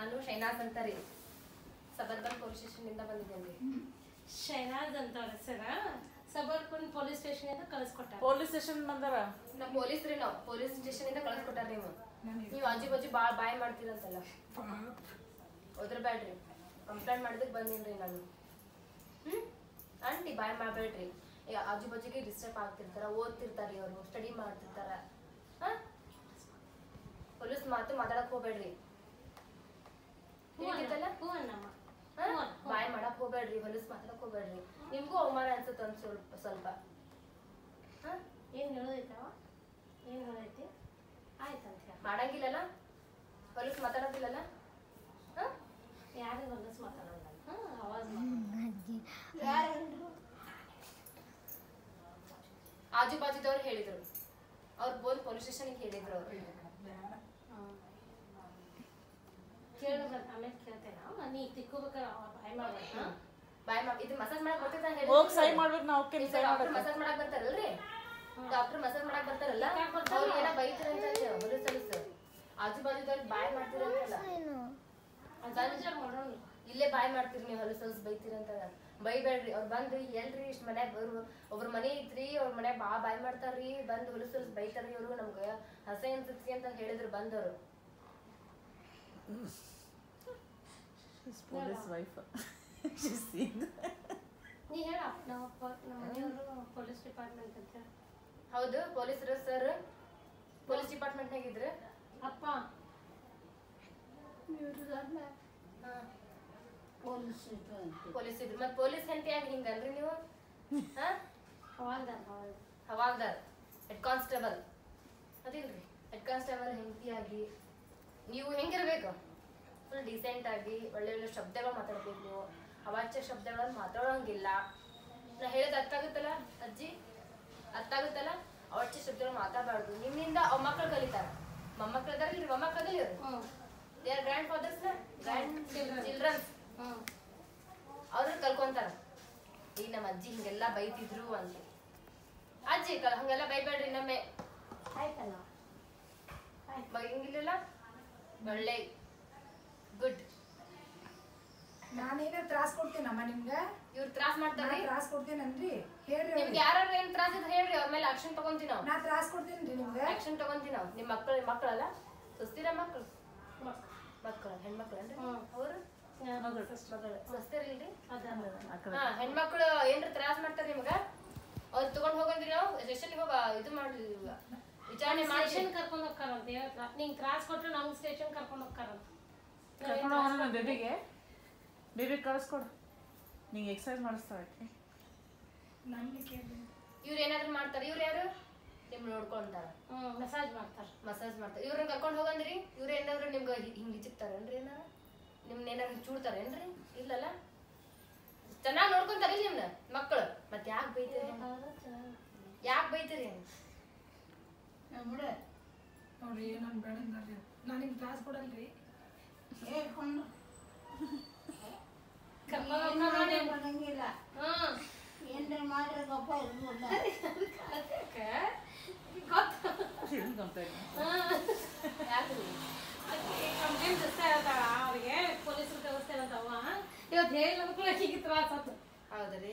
ನಾನು ಶೈನಾಜ್ ಅಂತ ರೀ ಸಬರ್ಬನ್ ಪೊಲೀಸ್ ಸ್ಟೇಷನ್ ಇಂದ ಬಂದಿದ್ದೇನೆ ರೀ ಶೈನಾಜ್ ಅಂತ ಅವ್ರ ಹೆಸರ ಸಬರ್ಪನ್ ಪೊಲೀಸ್ ಸ್ಟೇಷನ್ ಇಂದ ಕಳಿಸ್ಕೊಟ್ಟಾರ ಪೊಲೀಸ್ ಸ್ಟೇಷನ್ ಬಂದಾರ ನಾ ಪೊಲೀಸ್ ರೀ ನಾವು ಪೊಲೀಸ್ ಸ್ಟೇಷನ್ ಇಂದ ಕಳ್ಸ್ಕೊಟ್ಟಾರ ನೀವು ನೀವು ಆಜು ಬಾಜು ಭಾಳ ಬಾಯ್ ಮಾಡ್ತೀರಂತಲ್ಲ ಒದ್ರ ಬ್ಯಾಡ್ರಿ ಕಂಪ್ಲೇಂಟ್ ಮಾಡಿದಕ್ಕೆ ಬಂದೀನಿ ನಾನು ಹ್ಮ್ ಆಂಟಿ ಬಾಯ್ ಮಾಡಬೇಡ್ರಿ ಈಗ ಆಜು ಬಾಜುಗೆ ಡಿಸ್ಟರ್ಬ್ ಆಗ್ತಿರ್ತಾರ ಓದ್ತಿರ್ತಾರಿ ಅವರು ಸ್ಟಡಿ ಮಾಡ್ತಿರ್ತಾರ ಹಾ ಪೊಲೀಸ್ ಮಾತು ಮಾತಾಡಕ್ ಹೋಗ್ಬೇಡ್ರಿ ತಿಳಿತೈತಲ್ಲ ಹೂ ಅನ್ನಮ್ಮ ಹಾ? ಬಾಯ್ ಮಾಡಕ್ ಹೋಗ್ಬೇಡ್ರಿ ಹೊಲಸ್ ಮಾತಾಡಕ್ ಹೋಗ್ಬೇಡ್ರಿ ನಿಮ್ಗೂ ಅವಮಾನ ಅನ್ಸುತ್ತೆ ಒಂದ್ ಸ್ವಲ್ಪ ಸ್ವಲ್ಪ ಹಾ? ಏನ್ ಹೇಳೋದೈತವ ಏನ್ ಹೇಳೈತಿ ಆಯ್ತಂತ ಹೇಳ ಮಾಡಂಗಿಲ್ಲಲ್ಲ ಹೊಲಸ್ ಮಾತಾಡೋದಿಲ್ಲಲ್ಲ ಹಾ? ಯಾರು ಹೊಲಸ್ ಮಾತಾಡೋಲ್ಲ ಹಾ ಅವಾಜ್ ಮಾತಾಡೋಲ್ಲ. ಆಜು ಬಾಜುದವ್ರು ಹೇಳಿದ್ರು ಅವ್ರು ಬೋಲ್ ಪೊಲೀಸ್ ಸ್ಟೇಷನ್ಗೆ ಹೇಳಿದ್ರು ಅವ್ರು ಹ್ಮ್. ಕೇಳು ಬಂದ್ ಆಮೇಲೆ ಕೇಳ್ತೇನ ನೀ ತಿಕ್ಕೋಬೇಕಾರೆ ಬಾಯ್ ಮಾಡ್ಬೇಕ ಬಾಯ್ ಮಾಡಿ ಇದು ಮಸಾಜ್ ಮಾಡಕ್ ಬರ್ತೈತೆ ಅಂತ ಹೋಗ್ ಸೈ ಮಾಡ್ಬೇಕು ನಾವು ಓಕೆ ಸೈ ಡಾಕ್ಟರ್ ಮಾಡಕ್ಕೆ ಮಸಾಜ್ ಮಾಡಕ್ ಬರ್ತಾರಲ್ರಿ ಡಾಕ್ಟರ್ ಮಸಾಜ್ ಮಾಡಕ್ ಬರ್ತಾರಲ್ಲ ಯಾಕ್ ಬರ್ತಾರ? ಅವ್ರು ಏನ ಬೈತಾರಂತ ಹೊಲಸ್ ಹೊಲಸ್ ಆಜು ಬಾಜುದವ್ರು ಬಾಯ್ ಮಾಡ್ತೀರಂತಲ್ಲ ಅದಾದ್ರೆ ಮಾಡೋಣ ಇಲ್ಲೇ ಬಾಯ್ ಮಾಡ್ತೀರಿ ನೀವು ಹೊಲಸ್ ಹೊಲಸ್ ಬೈತೀರಂತ ಬೈಬೇಡ್ರಿ ಅವ್ರು ಬಂದು ಎಲ್ರಿ ಇಷ್ಟ ಮನ್ಯಾಗ ಬರು ಒಬ್ರ ಮನೆ ಐತ್ರಿ ಅವ್ರ ಮನ್ಯಾಗ ಬಾ ಬಾಯ್ ಮಾಡ್ತಾರ್ರಿ ಬಂದು ಹೊಲಸ್ ಹೊಲಸ್ ಬೈತಾರ್ರಿ ಅವ್ರು ನಮ್ಗೆ ಹಸೆ ಅನ್ಸತ್ರಿ ಅಂತ ಹೇಳಿದ್ರು ಬಂದವರು ಪೊಲೀಸ್ ವೈಫ್ ನೀ ಹೇಳ ನಾವು ಪ- ನಮ್ಮ ಮನೆಯವರು ಪೊಲೀಸ್ ಡಿಪಾರ್ಟ್ಮೆಂಟ್ ಅಂತ ಹೇಳಿ ಹೌದು ಪೊಲೀಸರು ಸರ್ ಪೊಲೀಸ್ ಡಿಪಾರ್ಟ್ಮೆಂಟ್ನಾಗ ಇದ್ರು ಅಪ್ಪ ಪೊಲೀಸ್ ಇದ್ರು ಮತ್ತೆ ಪೊಲೀಸ್ ಹೆಂಡತಿಯಾಗಿ ಹಿಂಗನ್ರಿ ನೀವು ಹಾ ಹವಾಲ್ದಾರ್ ಹವಾಲ್ದಾರ್ ಹವಾಲ್ದಾರ್ ಹೆಡ್ ಕಾನ್ಸ್ಟೇಬಲ್ ಅದಿಲ್ರಿ ಹೆಡ್ ಕಾನ್ಸ್ಟೇಬಲ್ ಹೆಂಡತಿಯಾಗಿ ನೀವು ಹೆಂಗಿರ್ಬೇಕು ಫುಲ್ ಡೀಸೆಂಟ್ ಆಗಿ ಒಳ್ಳೆ ಒಳ್ಳೆ ಶಬ್ದಗಳು ಮಾತಾಡ್ಬೇಕು ನೀವು ಅವಾಚ್ಯ ಶಬ್ದಗಳನ್ನು ಮಾತಾಡೋಂಗಿಲ್ಲ ನಾ ಹೇಳೋದು ಅರ್ಥ ಆಗುತ್ತಲ್ಲ ಅಜ್ಜಿ ಅರ್ಥ ಆಗುತ್ತಲ್ಲ ಅವಾಚ್ಯ ಶಬ್ದಗಳು ಮಾತಾಡಬಾರ್ದು ನಿಮ್ಮಿಂದ ಅವ್ ಮಕ್ಕಳು ಕಲಿತಾರ ಮೊಮ್ಮಕ್ಳು ಅದಾರಿಲ್ರಿ ಮೊಮ್ಮಕ್ಳು ಅದಲ್ಲಿ ಇವ್ರು ಹ್ಞೂ their grandfathers grandchildrens ಹ್ಞೂ ಅವ್ರು ಕಲ್ಕೊಂತಾರ ಈಗ ನಮ್ಮ ಅಜ್ಜಿ ಹಿಂಗೆಲ್ಲ ಬೈತಿದ್ರು ಅಂತ ಅಜ್ಜಿ ಕ- ಹಂಗೆಲ್ಲ ಬೈಬೇಡ್ರಿ ನಮ್ಮೆ ಆಯ್ತಲ್ಲ ಬೈಯಂಗಿಲ್ಲ ಒಳ್ಳೆ ಗುಡ್ ನಾನೇನೇ ತ್ರಾಸ್ ಕೊಡ್ತೀನಮ್ಮ ನಿಮ್ಗೆ ಇವ್ರು ತ್ರಾಸ್ ಮಾಡ್ತಾರ್ರಿ ನಾ ತ್ರಾಸ್ ಕೊಡ್ತೀನನ್ರಿ ಹೇಳ್ರಿ ನಿಮ್ಗೆ ಅವ್ರಿಗೆ. ಯಾರು ಏನ್ ತ್ರಾಸ ಇದ್ರೆ ಹೇಳ್ರಿ ಅವ್ರ ಮೇಲೆ ಆಕ್ಷನ್ ತಗೊಂತೀವಿ ನಾವು ನಾ ತ್ರಾಸ್ ಕೊಡ್ತೀನ್ರಿ ನಿಮ್ಗೆ ಆಕ್ಷನ್ ತಗೊಂತೀವಿ ನಾವು ನಿಮ್ ಮಕ್ಕಳು ಮಕ್ಕಳಲ್ಲ ಸುಸ್ತಿರ ಮಕ್ಕಳು ಮಕ್ಕಳು ಹೆಣ್ಮಕ್ಳನ್ರಿ ಹ್ಮ್. ಅವರು ಮಗಳು ಮಗಳು ಸ್ವಸ್ತಿರಿಲ್ರಿ ಅದ ಆ ಕಡೆ ಹಾ ಹೆಣ್ಮಕ್ಳು ಏನ್ರ ತ್ರಾಸ ಮಾಡ್ತಾರ ನಿಮ್ಗ ಅವ್ರು ತಗೊಂಡ್ ಹೋಗಂದ್ರಿ ನಾವು ಸ್ಟೇಷನ್ಗೆ ಹೋಗ ಇದು ಮಾಡ್ಲಿ ವಿಚಾರಣೆ ಮಾಡಿ ಸ್ಟೇಷನ್ ಕರ್ಕೊಂಡು ಹೋಗ್ತಾರಂತ ಹೇಳ್ತಾರ ನಿಂಗೆ ತ್ರಾಸ್ ಕೊಟ್ರೆ ನಮ್ಗೆ ಸ್ಟೇಷನ್ ಕರ್ಕೊಂಡು ಹೋಗ್ತಾರಂತ ಕರ್ಕೊಂಡು ಹೋಗೋಣ ಬೇಬಿಗೆ ಬೇಬಿ ಕಳಿಸ್ಕೊಡು ನಿಂಗೆ ಎಕ್ಸರ್ಸೈಸ್ ಮಾಡಿಸ್ತಾಳೆ ಆಕೆ. ನನ್ಗೆ ಕೇಳಿ ಇವ್ರು ಏನಾದ್ರು ಮಾಡ್ತಾರ ಇವ್ರು ಯಾರು ನಿಮ್ ನೋಡ್ಕೊಂತಾರ ಹ್ಞೂ ಮಸಾಜ್ ಮಾಡ್ತಾರ ಮಸಾಜ್ ಮಾಡ್ತಾರ ಇವ್ರನ್ನ ಕರ್ಕೊಂಡ್ ಹೋಗಂದ್ರಿ ಇವ್ರ ಏನಾದ್ರು ನಿಮ್ಗ ಹಿ- ಹಿಂಗ್ ಹಿಚಿಕ್ತಾರೇನ್ರಿ ಏನಾರ ನಿಮ್ನ ಏನಾರು ಚೂಡ್ತಾರೇನ್ರಿ ಇಲ್ಲಲ್ಲ ಚೆನ್ನಾಗ್ ನೋಡ್ಕೊಂತಾರ ನಿಮ್ನ ಮಕ್ಕಳು ಮತ್ ಯಾಕ್ ಬೈತೀರಿ ಯಾಕ್ ಬೈತೀರಿ ನೋಡ್ರಿ ನಾನು ಬೇಡ ಅಂದಾರ್ರಿ ನಾನು ನಿಮ್ಗೆ ತ್ರಾಸ್ ಕೊಡಲ್ರಿ ಬರಂಗಿಲ್ಲ ಹ್ಮ್ ಏನ್ರ ಮಾಡ್ರೆ ಗಪ್ಪ ಇರ್ಬೋದ ತಿಳ್ಕೊಂತ ಇಲ್ಲ. ಯಾಕ್ರಿ ಕಂಪ್ಲೇಂಟ್ ಜಾಸ್ತಿ ಆಗ್ತಾಳ ಅವ್ರಿಗೆ ಪೊಲೀಸರು ವ್ಯವಸ್ಥೆ ಅಂತವ ಇವತ್ತು ಹೇಳಿಲ್ಲ ಮಕ್ಕಳು ತ್ರಾಸ ಆತು ಹೌದ್ರಿ